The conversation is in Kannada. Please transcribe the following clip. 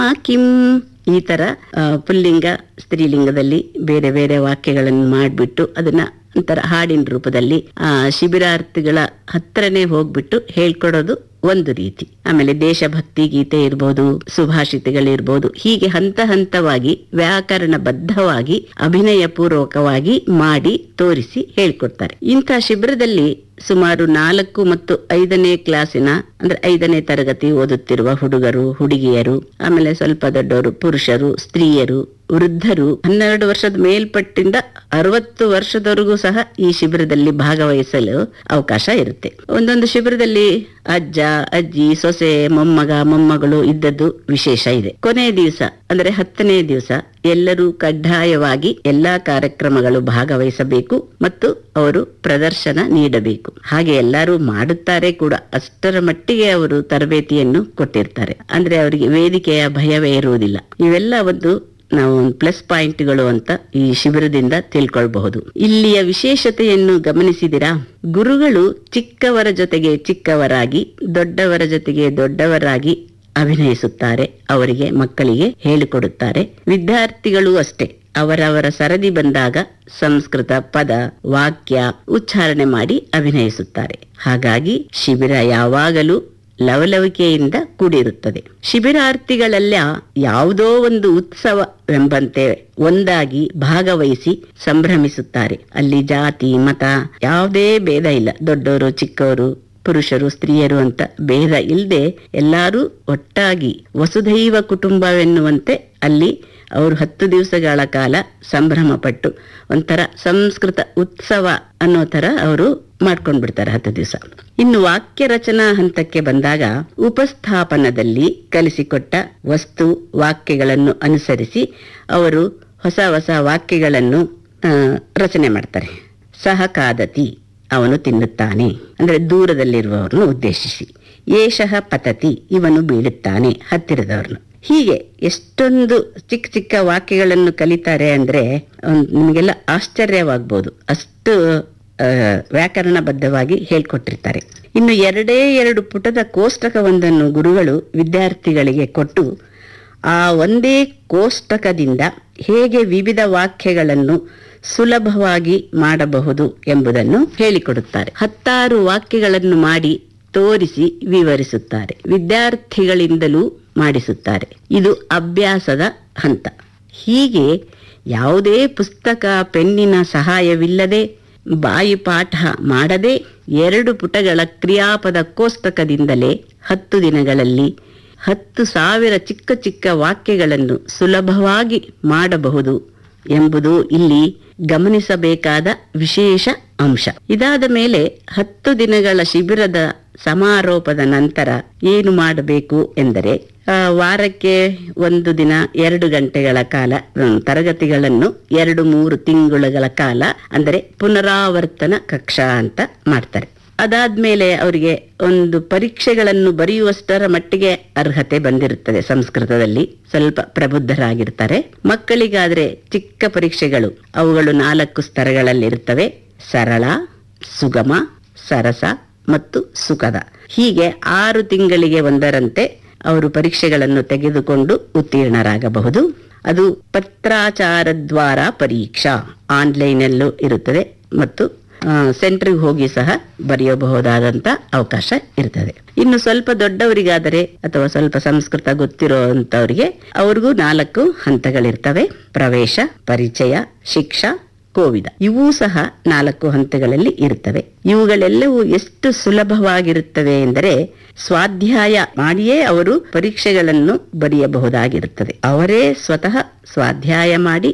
ಆ ಕಿಂ ಈ ತರ ಆ, ಪುಲ್ಲಿಂಗ ಸ್ತ್ರೀಲಿಂಗದಲ್ಲಿ ಬೇರೆ ಬೇರೆ ವಾಕ್ಯಗಳನ್ನು ಮಾಡಿಬಿಟ್ಟು ಅದನ್ನ ಒಂಥರ ಹಾಡಿನ ರೂಪದಲ್ಲಿ ಆ ಶಿಬಿರಾರ್ಥಿಗಳ ಹತ್ರನೇ ಹೋಗ್ಬಿಟ್ಟು ಹೇಳ್ಕೊಡೋದು ಒಂದು ರೀತಿ ಆಮೇಲೆ ದೇಶಭಕ್ತಿ ಗೀತೆ ಇರ್ಬೋದು ಸುಭಾಷಿತಗಳಿರ್ಬೋದು ಹೀಗೆ ಹಂತ ಹಂತವಾಗಿ ವ್ಯಾಕರಣಬದ್ಧವಾಗಿ ಅಭಿನಯ ಪೂರ್ವಕವಾಗಿ ಮಾಡಿ ತೋರಿಸಿ ಹೇಳ್ಕೊಡ್ತಾರೆ ಇಂಥ ಶಿಬಿರದಲ್ಲಿ ಸುಮಾರು ನಾಲ್ಕು ಮತ್ತು ಐದನೇ ಕ್ಲಾಸಿನ ಅಂದ್ರೆ ಐದನೇ ತರಗತಿ ಓದುತ್ತಿರುವ ಹುಡುಗರು ಹುಡುಗಿಯರು ಆಮೇಲೆ ಸ್ವಲ್ಪ ದೊಡ್ಡವರು ಪುರುಷರು ಸ್ತ್ರೀಯರು ವೃದ್ಧರು ಹನ್ನೆರಡು ವರ್ಷದ ಮೇಲ್ಪಟ್ಟಿಂದ ಅರವತ್ತು ವರ್ಷದವರೆಗೂ ಸಹ ಈ ಶಿಬಿರದಲ್ಲಿ ಭಾಗವಹಿಸಲು ಅವಕಾಶ ಇರುತ್ತೆ ಒಂದೊಂದು ಶಿಬಿರದಲ್ಲಿ ಅಜ್ಜ ಅಜ್ಜಿ ಸೊಸೆ ಮೊಮ್ಮಗ ಮೊಮ್ಮಗಳು ಇದ್ದದ್ದು ವಿಶೇಷ ಇದೆ ಕೊನೆಯ ದಿವಸ ಅಂದ್ರೆ ಹತ್ತನೇ ದಿವಸ ಎಲ್ಲರೂ ಕಡ್ಡಾಯವಾಗಿ ಎಲ್ಲಾ ಕಾರ್ಯಕ್ರಮಗಳು ಭಾಗವಹಿಸಬೇಕು ಮತ್ತು ಅವರು ಪ್ರದರ್ಶನ ನೀಡಬೇಕು ಹಾಗೆ ಎಲ್ಲರೂ ಮಾಡುತ್ತಾರೆ ಕೂಡ ಅಷ್ಟರ ಮಟ್ಟಿಗೆ ಅವರು ತರಬೇತಿಯನ್ನು ಕೊಟ್ಟಿರ್ತಾರೆ ಅಂದ್ರೆ ಅವರಿಗೆ ವೇದಿಕೆಯ ಭಯವೇ ಇರುವುದಿಲ್ಲ ಇವೆಲ್ಲ ಒಂದು ನಾವು ಪ್ಲಸ್ ಪಾಯಿಂಟ್ಗಳು ಅಂತ ಈ ಶಿಬಿರದಿಂದ ತಿಳ್ಕೊಳ್ಬಹುದು ಇಲ್ಲಿಯ ವಿಶೇಷತೆಯನ್ನು ಗಮನಿಸಿದಿರಾ ಗುರುಗಳು ಚಿಕ್ಕವರ ಜೊತೆಗೆ ಚಿಕ್ಕವರಾಗಿ ದೊಡ್ಡವರ ಜೊತೆಗೆ ದೊಡ್ಡವರಾಗಿ ಅಭಿನಯಿಸುತ್ತಾರೆ ಅವರಿಗೆ ಮಕ್ಕಳಿಗೆ ಹೇಳಿಕೊಡುತ್ತಾರೆ ವಿದ್ಯಾರ್ಥಿಗಳು ಅಷ್ಟೇ ಅವರವರ ಸರದಿ ಬಂದಾಗ ಸಂಸ್ಕೃತ ಪದ ವಾಕ್ಯ ಉಚ್ಚಾರಣೆ ಮಾಡಿ ಅಭಿನಯಿಸುತ್ತಾರೆ ಹಾಗಾಗಿ ಶಿಬಿರ ಯಾವಾಗಲೂ ಲವಲವಿಕೆಯಿಂದ ಕೂಡಿರುತ್ತದೆ ಶಿಬಿರಾರ್ಥಿಗಳೆಲ್ಲ ಯಾವುದೋ ಒಂದು ಉತ್ಸವವೆಂಬಂತೆ ಒಂದಾಗಿ ಭಾಗವಹಿಸಿ ಸಂಭ್ರಮಿಸುತ್ತಾರೆ ಅಲ್ಲಿ ಜಾತಿ ಮತ ಯಾವುದೇ ಭೇದ ಇಲ್ಲ ದೊಡ್ಡವರು ಚಿಕ್ಕವರು ಪುರುಷರು ಸ್ತ್ರೀಯರು ಅಂತ ಭೇದ ಇಲ್ಲದೆ ಎಲ್ಲರೂ ಒಟ್ಟಾಗಿ ವಸುಧೈವ ಕುಟುಂಬವೆನ್ನುವಂತೆ ಅಲ್ಲಿ ಅವರು ಹತ್ತು ದಿವಸಗಳ ಕಾಲ ಸಂಭ್ರಮ ಪಟ್ಟು ಒಂಥರ ಸಂಸ್ಕೃತ ಉತ್ಸವ ಅನ್ನೋ ತರ ಅವರು ಮಾಡ್ಕೊಂಡ್ ಬಿಡ್ತಾರೆ ಹತ್ತು ದಿವಸ ಇನ್ನು ವಾಕ್ಯ ರಚನಾ ಹಂತಕ್ಕೆ ಬಂದಾಗ ಉಪಸ್ಥಾಪನದಲ್ಲಿ ಕಲಿಸಿಕೊಟ್ಟ ವಸ್ತು ವಾಕ್ಯಗಳನ್ನು ಅನುಸರಿಸಿ ಅವರು ಹೊಸ ಹೊಸ ವಾಕ್ಯಗಳನ್ನು ಆ, ರಚನೆ ಮಾಡ್ತಾರೆ ಸಹಕಾದತಿ ಅವನು ತಿನ್ನುತ್ತಾನೆ ಅಂದ್ರೆ ದೂರದಲ್ಲಿರುವವರನ್ನು ಉದ್ದೇಶಿಸಿ ಏಷಃ ಪತತಿ ಇವನು ಬೀಳುತ್ತಾನೆ ಹತ್ತಿರದವರನ್ನು ಹೀಗೆ ಎಷ್ಟೊಂದು ಚಿಕ್ಕ ಚಿಕ್ಕ ವಾಕ್ಯಗಳನ್ನು ಕಲಿತಾರೆ ಅಂದ್ರೆ ಒಂದ್ ನಿಮಗೆಲ್ಲ ಆಶ್ಚರ್ಯವಾಗ್ಬೋದು ಅಷ್ಟು ಆ, ವ್ಯಾಕರಣಬದ್ಧವಾಗಿ ಹೇಳ್ಕೊಟ್ಟಿರ್ತಾರೆ ಇನ್ನು ಎರಡೇ ಎರಡು ಪುಟದ ಕೋಷ್ಟಕವೊಂದನ್ನು ಗುರುಗಳು ವಿದ್ಯಾರ್ಥಿಗಳಿಗೆ ಕೊಟ್ಟು ಆ ಒಂದೇ ಕೋಷ್ಟಕದಿಂದ ಹೇಗೆ ವಿವಿಧ ವಾಕ್ಯಗಳನ್ನು ಸುಲಭವಾಗಿ ಮಾಡಬಹುದು ಎಂಬುದನ್ನು ಹೇಳಿಕೊಡುತ್ತಾರೆ ಹತ್ತಾರು ವಾಕ್ಯಗಳನ್ನು ಮಾಡಿ ತೋರಿಸಿ ವಿವರಿಸುತ್ತಾರೆ ವಿದ್ಯಾರ್ಥಿಗಳಿಂದಲೂ ಮಾಡಿಸುತ್ತಾರೆ ಇದು ಅಭ್ಯಾಸದ ಹಂತ ಹೀಗೆ ಯಾವುದೇ ಪುಸ್ತಕ ಪೆನ್ನಿನ ಸಹಾಯವಿಲ್ಲದೆ ಬಾಯಿ ಪಾಠ ಮಾಡದೆ ಎರಡು ಪುಟಗಳ ಕ್ರಿಯಾಪದ ಕೋಷ್ಟಕದಿಂದಲೇ ಹತ್ತು ದಿನಗಳಲ್ಲಿ ಹತ್ತು ಸಾವಿರ ಚಿಕ್ಕ ಚಿಕ್ಕ ವಾಕ್ಯಗಳನ್ನು ಸುಲಭವಾಗಿ ಮಾಡಬಹುದು ಎಂಬುದು ಇಲ್ಲಿ ಗಮನಿಸಬೇಕಾದ ವಿಶೇಷ ಅಂಶ ಇದಾದ ಮೇಲೆ ಹತ್ತು ದಿನಗಳ ಶಿಬಿರದ ಸಮಾರೋಪದ ನಂತರ ಏನು ಮಾಡಬೇಕು ಎಂದರೆ ಆ, ವಾರಕ್ಕೆ ಒಂದು ದಿನ ಎರಡು ಗಂಟೆಗಳ ಕಾಲ ಹ್ಮ್, ತರಗತಿಗಳನ್ನು ಎರಡು ಮೂರು ತಿಂಗಳುಗಳ ಕಾಲ ಅಂದರೆ ಪುನರಾವರ್ತನ ಕಕ್ಷಾ ಅಂತ ಮಾಡ್ತಾರೆ ಅದಾದ್ಮೇಲೆ ಅವರಿಗೆ ಒಂದು ಪರೀಕ್ಷೆಗಳನ್ನು ಬರೆಯುವಷ್ಟರ ಮಟ್ಟಿಗೆ ಅರ್ಹತೆ ಬಂದಿರುತ್ತದೆ ಸಂಸ್ಕೃತದಲ್ಲಿ ಸ್ವಲ್ಪ ಪ್ರಬುದ್ಧರಾಗಿರ್ತಾರೆ ಮಕ್ಕಳಿಗಾದ್ರೆ ಚಿಕ್ಕ ಪರೀಕ್ಷೆಗಳು ಅವುಗಳು ನಾಲ್ಕು ಸ್ತರಗಳಲ್ಲಿರುತ್ತವೆ ಸರಳ ಸುಗಮ ಸರಸ ಮತ್ತು ಸುಖದ ಹೀಗೆ ಆರು ತಿಂಗಳಿಗೆ ಒಂದರಂತೆ ಅವರು ಪರೀಕ್ಷೆಗಳನ್ನು ತೆಗೆದುಕೊಂಡು ಉತ್ತೀರ್ಣರಾಗಬಹುದು ಅದು ಪತ್ರಾಚಾರ ದ್ವಾರ ಪರೀಕ್ಷಾ ಆನ್ಲೈನಲ್ಲೂ ಇರುತ್ತದೆ ಮತ್ತು ಸೆಂಟ್ರಿಗೆ ಹೋಗಿ ಸಹ ಬರೆಯಬಹುದಾದಂತ ಅವಕಾಶ ಇರ್ತದೆ ಇನ್ನು ಸ್ವಲ್ಪ ದೊಡ್ಡವರಿಗಾದರೆ ಅಥವಾ ಸ್ವಲ್ಪ ಸಂಸ್ಕೃತ ಗೊತ್ತಿರುವಂತವರಿಗೆ ಅವ್ರಿಗೂ ನಾಲ್ಕು ಹಂತಗಳಿರ್ತವೆ ಪ್ರವೇಶ ಪರಿಚಯ ಶಿಕ್ಷಾ ಕೋವಿದ ಇವೂ ಸಹ ನಾಲ್ಕು ಹಂತಗಳಲ್ಲಿ ಇರುತ್ತವೆ ಇವುಗಳೆಲ್ಲವೂ ಎಷ್ಟು ಸುಲಭವಾಗಿರುತ್ತವೆ ಎಂದರೆ ಸ್ವಾಧ್ಯಾಯ ಮಾಡಿಯೇ ಅವರು ಪರೀಕ್ಷೆಗಳನ್ನು ಬರೆಯಬಹುದಾಗಿರುತ್ತದೆ ಅವರೇ ಸ್ವತಃ ಸ್ವಾಧ್ಯಾಯ ಮಾಡಿ